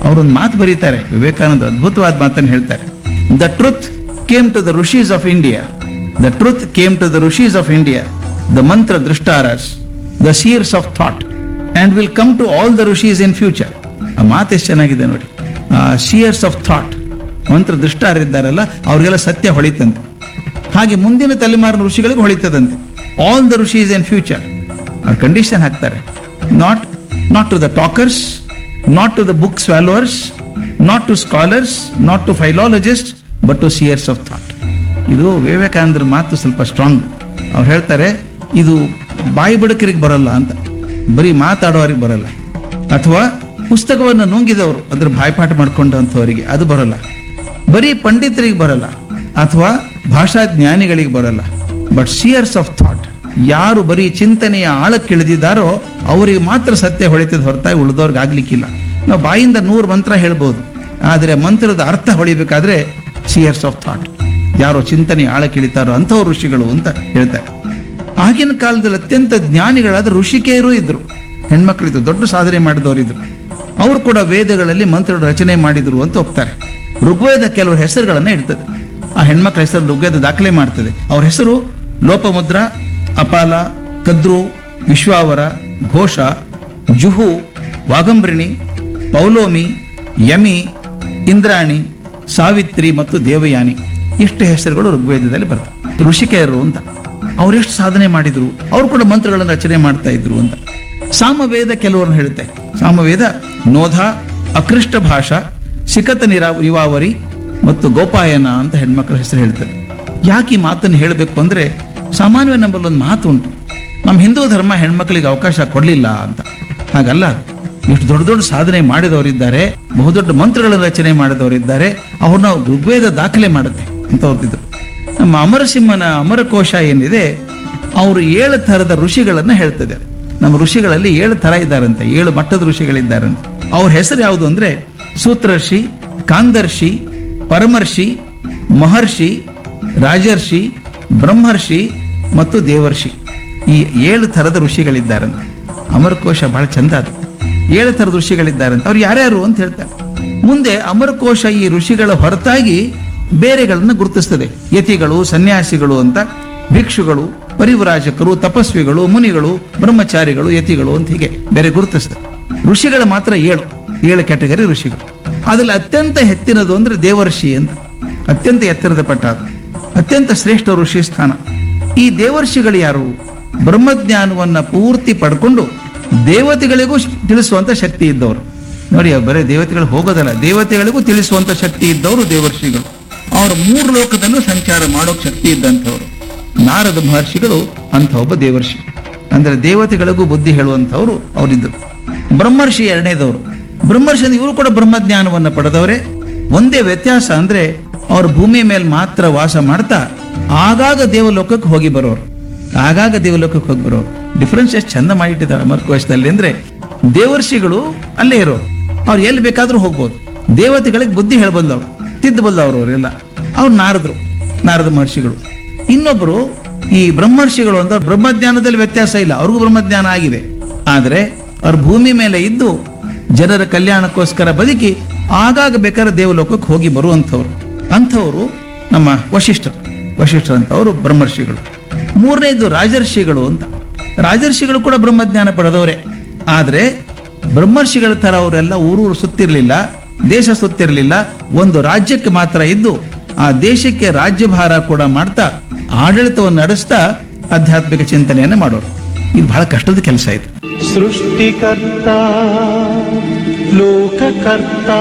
ಅವರೊಂದು ಮಾತು ಬರೀತಾರೆ ವಿವೇಕಾನಂದ ಅದ್ಭುತವಾದ ಮಾತನ್ನು ಹೇಳ್ತಾರೆ the truth came to the rishis of India the truth came to the rishis of India the mantra drashtaras the seers of thought and will come to all the rishis in future ಆ ಮಾತು ಎಷ್ಟು ಚೆನ್ನಾಗಿದೆ ನೋಡಿ ಶಿಯರ್ಸ್ ಆಫ್ ಥಾಟ್ ಮಂತ್ರ ದೃಷ್ಟಾರಿದ್ದಾರಲ್ಲ ಅವ್ರಿಗೆಲ್ಲ ಸತ್ಯ ಹೊಳಿತಂತೆ ಹಾಗೆ ಮುಂದಿನ ತಲೆಮಾರಿನ ಋಷಿಗಳಿಗೆ ಹೊಳಿತದಂತೆ all the rishis in future ಆ ಕಂಡೀಷನ್ ಹಾಕ್ತಾರೆ not not to the talkers not to the book swallowers not to scholars not to philologist but to seers of thought ಇದು ವಿವೇಕಾನಂದರ ಮಾತು ಸ್ವಲ್ಪ ಸ್ಟ್ರಾಂಗ್ ಅವ್ರು ಹೇಳ್ತಾರೆ ಇದು ಬಾಯಿ ಬಡಕರಿಗೆ ಬರಲ್ಲ ಅಂತ ಬರೀ ಮಾತಾಡೋರಿಗೆ ಬರಲ್ಲ ಅಥವಾ ಪುಸ್ತಕವನ್ನು ನುಂಗಿದವರು ಅದ್ರ ಬಾಯ್ಪಾಠ ಮಾಡ್ಕೊಂಡಂಥವರಿಗೆ ಅದು ಬರಲ್ಲ ಬರೀ ಪಂಡಿತರಿಗೆ ಬರಲ್ಲ ಅಥವಾ ಭಾಷಾ ಜ್ಞಾನಿಗಳಿಗೆ ಬರಲ್ಲ ಬಟ್ ಸಿಯರ್ಸ್ ಆಫ್ ಥಾಟ್ ಯಾರು ಬರೀ ಚಿಂತನೆಯ ಆಳಕ್ಕಿಳಿದಿದ್ದಾರೋ ಅವರಿಗೆ ಮಾತ್ರ ಸತ್ಯ ಹೊಳಿತದ ಹೊರತಾಗಿ ಉಳಿದವ್ರಿಗೆ ಆಗ್ಲಿಕ್ಕಿಲ್ಲ ನಾವು ಬಾಯಿಂದ ನೂರು ಮಂತ್ರ ಹೇಳ್ಬೋದು ಆದರೆ ಮಂತ್ರದ ಅರ್ಥ ಹೊಳಿಬೇಕಾದ್ರೆ ಸಿಯರ್ಸ್ ಆಫ್ ಥಾಟ್ ಯಾರು ಚಿಂತನೆ ಆಳಕ್ಕಿಳಿತಾರೋ ಅಂಥವ್ರು ಋಷಿಗಳು ಅಂತ ಹೇಳ್ತಾರೆ ಆಗಿನ ಕಾಲದಲ್ಲಿ ಅತ್ಯಂತ ಜ್ಞಾನಿಗಳಾದ ಋಷಿಕೆಯರು ಇದ್ರು ಹೆಣ್ಮಕ್ಳಿದ್ರು ದೊಡ್ಡ ಸಾಧನೆ ಮಾಡಿದವರಿದ್ರು ಅವರು ಕೂಡ ವೇದಗಳಲ್ಲಿ ಮಂತ್ರ ರಚನೆ ಮಾಡಿದ್ರು ಅಂತ ಹೋಗ್ತಾರೆ ಋಗ್ವೇದ ಕೆಲವು ಹೆಸರುಗಳನ್ನ ಇಡ್ತದೆ ಆ ಹೆಣ್ಮಕ್ಳ ಹೆಸರು ಋಗ್ವೇದ ದಾಖಲೆ ಮಾಡ್ತದೆ ಅವ್ರ ಹೆಸರು ಲೋಪಮುದ್ರ ಅಪಾಲ ಕದ್ರು ವಿಶ್ವಾವರ ಘೋಷ ಜುಹು ವಾಗಂಬ್ರಿಣಿ ಪೌಲೋಮಿ ಯಮಿ ಇಂದ್ರಾಣಿ ಸಾವಿತ್ರಿ ಮತ್ತು ದೇವಯಾನಿ ಇಷ್ಟು ಹೆಸರುಗಳು ಋಗ್ವೇದದಲ್ಲಿ ಬರ್ತವೆ ಋಷಿಕೆಯರು ಅಂತ ಅವರೆಷ್ಟು ಸಾಧನೆ ಮಾಡಿದ್ರು ಅವರು ಕೂಡ ಮಂತ್ರಗಳನ್ನು ರಚನೆ ಮಾಡ್ತಾ ಇದ್ರು ಅಂತ ಸಾಮವೇದ ಕೆಲವರನ್ನು ಹೇಳುತ್ತೆ ಸಾಮವೇದ ನೋಧ ಅಕೃಷ್ಟ ಭಾಷಾ ಶಿಖತ ನಿರಾ ನಿವಾವರಿ ಮತ್ತು ಗೋಪಾಯನ ಅಂತ ಹೆಣ್ಮಕ್ಳ ಹೆಸರು ಹೇಳ್ತಾರೆ ಯಾಕೆ ಈ ಮಾತನ್ನು ಹೇಳಬೇಕು ಅಂದ್ರೆ ಸಾಮಾನ್ಯವಾಗಿ ನಮ್ಮಲ್ಲಿ ಒಂದು ಮಾತು ಉಂಟು ನಮ್ಮ ಹಿಂದೂ ಧರ್ಮ ಹೆಣ್ಮಕ್ಳಿಗೆ ಅವಕಾಶ ಕೊಡಲಿಲ್ಲ ಅಂತ ಹಾಗಲ್ಲ ಎಷ್ಟು ದೊಡ್ಡ ದೊಡ್ಡ ಸಾಧನೆ ಮಾಡಿದವರಿದ್ದಾರೆ ಬಹುದೊಡ್ಡ ಮಂತ್ರಗಳನ್ನು ರಚನೆ ಮಾಡಿದವರಿದ್ದಾರೆ ಅವ್ರನ್ನ ಋಗ್ವೇದ ದಾಖಲೆ ಮಾಡುತ್ತೆ ಅಂತವ್ರದ್ದಿದ್ರು ನಮ್ಮ ಅಮರಸಿಂಹನ ಅಮರಕೋಶ ಏನಿದೆ ಅವರು ಏಳು ಥರದ ಋಷಿಗಳನ್ನ ಹೇಳ್ತದೆ ನಮ್ಮ ಋಷಿಗಳಲ್ಲಿ ಏಳು ಥರ ಇದ್ದಾರಂತೆ ಏಳು ಮಟ್ಟದ ಋಷಿಗಳಿದ್ದಾರಂತೆ ಅವ್ರ ಹೆಸರು ಯಾವುದು ಅಂದ್ರೆ ಸೂತ್ರರ್ಷಿ ಕಾಂದರ್ಷಿ ಪರಮರ್ಷಿ ಮಹರ್ಷಿ ರಾಜರ್ಷಿ ಬ್ರಹ್ಮರ್ಷಿ ಮತ್ತು ದೇವರ್ಷಿ ಈ ಏಳು ಥರದ ಋಷಿಗಳಿದ್ದಾರಂತೆ ಅಮರಕೋಶ ಬಹಳ ಚಂದ ಅದು ಏಳು ಥರದ ಋಷಿಗಳಿದ್ದಾರಂತೆ ಅವ್ರು ಯಾರ್ಯಾರು ಅಂತ ಹೇಳ್ತಾರೆ ಮುಂದೆ ಅಮರಕೋಶ ಈ ಋಷಿಗಳ ಹೊರತಾಗಿ ಬೇರೆಗಳನ್ನ ಗುರುತಿಸ್ತದೆ ಯತಿಗಳು ಸನ್ಯಾಸಿಗಳು ಅಂತ ಭಿಕ್ಷುಗಳು ಪರಿವ್ರಾಜಕರು ತಪಸ್ವಿಗಳು ಮುನಿಗಳು ಬ್ರಹ್ಮಚಾರಿಗಳು ಯತಿಗಳು ಅಂತ ಹೀಗೆ ಬೇರೆ ಗುರುತಿಸ್ತದೆ ಋಷಿಗಳು ಮಾತ್ರ ಏಳು ಏಳು ಕ್ಯಾಟಗರಿ ಋಷಿಗಳು ಅದ್ರಲ್ಲಿ ಅತ್ಯಂತ ಎತ್ತಿನದು ಅಂದ್ರೆ ದೇವರ್ಷಿ ಅಂತ ಅತ್ಯಂತ ಎತ್ತರದ ಪಟ್ಟ ಅದು ಅತ್ಯಂತ ಶ್ರೇಷ್ಠ ಋಷಿ ಸ್ಥಾನ ಈ ದೇವರ್ಷಿಗಳು ಯಾರು ಬ್ರಹ್ಮಜ್ಞಾನವನ್ನ ಪೂರ್ತಿ ಪಡ್ಕೊಂಡು ದೇವತೆಗಳಿಗೂ ತಿಳಿಸುವಂತ ಶಕ್ತಿ ಇದ್ದವರು ನೋಡಿ ಅವ್ರು ಬರೀ ದೇವತೆಗಳು ಹೋಗೋದಲ್ಲ ದೇವತೆಗಳಿಗೂ ತಿಳಿಸುವಂತ ಶಕ್ತಿ ಇದ್ದವರು ದೇವರ್ಷಿಗಳು ಅವರು ಮೂರು ಲೋಕದಲ್ಲೂ ಸಂಚಾರ ಮಾಡೋಕ್ ಶಕ್ತಿ ಇದ್ದಂಥವ್ರು ನಾರದ ಮಹರ್ಷಿಗಳು ಅಂತ ಒಬ್ಬ ದೇವರ್ಷಿ ಅಂದ್ರೆ ದೇವತೆಗಳಿಗೂ ಬುದ್ಧಿ ಹೇಳುವಂಥವ್ರು ಅವರಿದ್ದರು ಬ್ರಹ್ಮರ್ಷಿ ಎರಡನೇದವರು ಬ್ರಹ್ಮರ್ಷಿ ಅಂದ್ರೆ ಇವರು ಕೂಡ ಬ್ರಹ್ಮಜ್ಞಾನವನ್ನ ಪಡೆದವರೇ ಒಂದೇ ವ್ಯತ್ಯಾಸ ಅಂದ್ರೆ ಅವರು ಭೂಮಿ ಮೇಲೆ ಮಾತ್ರ ವಾಸ ಮಾಡ್ತಾ ಆಗಾಗ ದೇವಲೋಕಕ್ಕೆ ಹೋಗಿ ಬರೋರು ಆಗಾಗ ದೇವಲೋಕಕ್ಕೆ ಹೋಗಿ ಬರೋರು ಡಿಫ್ರೆನ್ಸ್ ಎಷ್ಟು ಚಂದ ಮಾಡಿಟ್ಟಿದ್ದಾರೆ ಅಮರ್ಕೋಶದಲ್ಲಿ ಅಂದ್ರೆ ದೇವರ್ಷಿಗಳು ಅಲ್ಲೇ ಇರೋರು ಅವ್ರು ಎಲ್ಲಿ ಬೇಕಾದ್ರೂ ಹೋಗ್ಬೋದು ದೇವತೆಗಳಿಗೆ ಬುದ್ಧಿ ಹೇಳ್ಬಂದವ್ರು ತಿದ್ದಬಲ್ಲವ್ರು ಅವರೆಲ್ಲ ಅವ್ರು ನಾರದ್ರು ನಾರದ ಮಹರ್ಷಿಗಳು ಇನ್ನೊಬ್ರು ಈ ಬ್ರಹ್ಮರ್ಷಿಗಳು ಅಂತ ಬ್ರಹ್ಮಜ್ಞಾನದಲ್ಲಿ ವ್ಯತ್ಯಾಸ ಇಲ್ಲ ಅವ್ರಿಗೂ ಬ್ರಹ್ಮಜ್ಞಾನ ಆಗಿದೆ ಆದ್ರೆ ಅವ್ರ ಭೂಮಿ ಮೇಲೆ ಇದ್ದು ಜನರ ಕಲ್ಯಾಣಕ್ಕೋಸ್ಕರ ಬದುಕಿ ಆಗಾಗ ಬೇಕಾದ್ರೆ ದೇವಲೋಕಕ್ಕೆ ಹೋಗಿ ಬರುವಂಥವ್ರು ಅಂಥವ್ರು ನಮ್ಮ ವಶಿಷ್ಠರು ವಶಿಷ್ಠರು ಅಂತ ಅವರು ಬ್ರಹ್ಮರ್ಷಿಗಳು ಮೂರನೇದು ರಾಜರ್ಷಿಗಳು ಅಂತ ರಾಜರ್ಷಿಗಳು ಕೂಡ ಬ್ರಹ್ಮಜ್ಞಾನ ಪಡೆದವರೇ ಆದ್ರೆ ಬ್ರಹ್ಮರ್ಷಿಗಳ ತರ ಅವರೆಲ್ಲ ಊರೂರು ಸುತ್ತಿರ್ಲಿಲ್ಲ ದೇಶ ಸುತ್ತಿರ್ಲಿಲ್ಲ ಒಂದು ರಾಜ್ಯಕ್ಕೆ ಮಾತ್ರ ಇದ್ದು ಆ ದೇಶಕ್ಕೆ ರಾಜ್ಯಭಾರ ಕೂಡ ಮಾಡ್ತಾ ಆಡಳಿತವನ್ನು ನಡೆಸ್ತಾ ಆಧ್ಯಾತ್ಮಿಕ ಚಿಂತನೆಯನ್ನು ಮಾಡೋರು ಇದು ಬಹಳ ಕಷ್ಟದ ಕೆಲಸ ಇದು ಸೃಷ್ಟಿಕರ್ತ ಲೋಕಕರ್ತ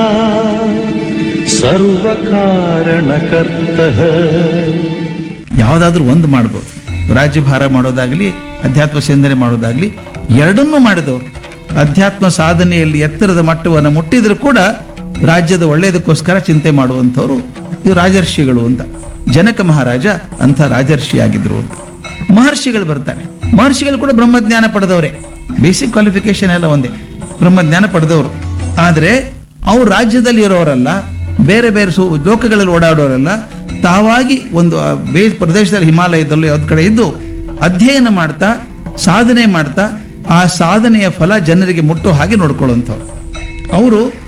ಸರ್ವಕಾರಣಕರ್ತ ಯಾವುದಾದ್ರೂ ಒಂದು ಮಾಡ್ಬೋದು ರಾಜ್ಯಭಾರ ಮಾಡೋದಾಗ್ಲಿ ಅಧ್ಯಾತ್ಮ ಚಿಂತನೆ ಮಾಡೋದಾಗ್ಲಿ ಎರಡನ್ನೂ ಮಾಡಿದವರು ಅಧ್ಯಾತ್ಮ ಸಾಧನೆಯಲ್ಲಿ ಎತ್ತರದ ಮಟ್ಟವನ್ನು ಮುಟ್ಟಿದ್ರು ಕೂಡ ರಾಜ್ಯದ ಒಳ್ಳೆಯದಕ್ಕೋಸ್ಕರ ಚಿಂತೆ ಮಾಡುವಂಥವ್ರು ಇವು ರಾಜರ್ಷಿಗಳು ಅಂತ ಜನಕ ಮಹಾರಾಜ ಅಂತ ರಾಜರ್ಷಿ ಆಗಿದ್ರು ಅಂತ ಮಹರ್ಷಿಗಳು ಬರ್ತಾರೆ ಮಹರ್ಷಿಗಳು ಕೂಡ ಬ್ರಹ್ಮಜ್ಞಾನ ಪಡೆದವರೇ ಬೇಸಿಕ್ ಕ್ವಾಲಿಫಿಕೇಶನ್ ಎಲ್ಲ ಒಂದೇ ಬ್ರಹ್ಮಜ್ಞಾನ ಪಡೆದವರು ಆದ್ರೆ ಅವ್ರು ರಾಜ್ಯದಲ್ಲಿ ಇರೋರಲ್ಲ ಬೇರೆ ಬೇರೆ ಸು ಲೋಕಗಳಲ್ಲಿ ಓಡಾಡೋರಲ್ಲ ತಾವಾಗಿ ಒಂದು ಆ ಬೇ ಪ್ರದೇಶದಲ್ಲಿ ಹಿಮಾಲಯದಲ್ಲಿ ಯಾವ್ದು ಕಡೆ ಇದ್ದು ಅಧ್ಯಯನ ಮಾಡ್ತಾ ಸಾಧನೆ ಮಾಡ್ತಾ ಆ ಸಾಧನೆಯ ಫಲ ಜನರಿಗೆ ಮುಟ್ಟೋ ಹಾಗೆ ನೋಡ್ಕೊಳ್ಳುವಂಥವ್ರು ಅವರು